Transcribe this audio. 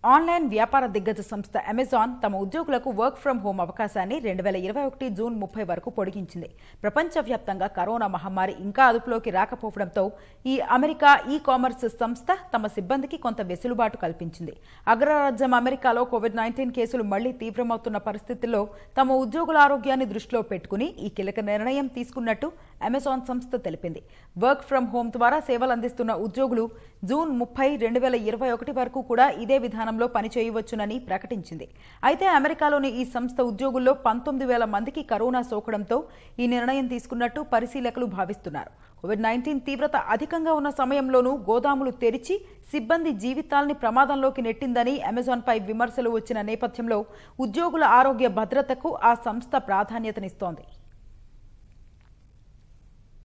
online వ్యాపార దిగ్గజ సంస్థ అమెజాన్ తమ ఉద్యోగులకు వర్క్ ఫ్రం హోం అవకాశాన్ని రెండు వేల ఇరవై ఒకటి జూన్ ముప్పై వరకు పొడిగించింది ప్రపంచవ్యాప్తంగా కరోనా మహమ్మారి ఇంకా అదుపులోకి రాకపోవడంతో ఈ అమెరికా ఈ కామర్స్ సంస్థ తమ సిబ్బందికి కొంత వెసులుబాటు కల్పించింది అగ్రరాజ్యం అమెరికాలో కోవిడ్ నైన్టీన్ కేసులు మళ్లీ తీవ్రమవుతున్న పరిస్థితుల్లో తమ ఉద్యోగుల ఆరోగ్యాన్ని దృష్టిలో పెట్టుకుని ఈ కీలక నిర్ణయం తీసుకున్నట్టు అమెజాన్ సంస్థ తెలిపింది వర్క్ ఫ్రం హోం ద్వారా సేవలు అందిస్తున్న ఉద్యోగులు జూన్ ముప్పై రెండు వేల ఇరవై ఒకటి వరకు కూడా ఇదే విధానంలో పనిచేయవచ్చునని ప్రకటించింది అయితే అమెరికాలోని ఈ సంస్థ ఉద్యోగుల్లో పంతొమ్మిది వేల మందికి కరోనా సోకడంతో ఈ నిర్ణయం తీసుకున్నట్టు పరిశీలకులు భావిస్తున్నారు కోవిడ్ నైన్టీన్ తీవ్రత అధికంగా ఉన్న సమయంలోనూ గోదాములు తెరిచి సిబ్బంది జీవితాల్ని ప్రమాదంలోకి నెట్టిందని అమెజాన్పై విమర్శలు వచ్చిన నేపథ్యంలో ఉద్యోగుల ఆరోగ్య భద్రతకు ఆ సంస్థ ప్రాధాన్యతనిస్తోంది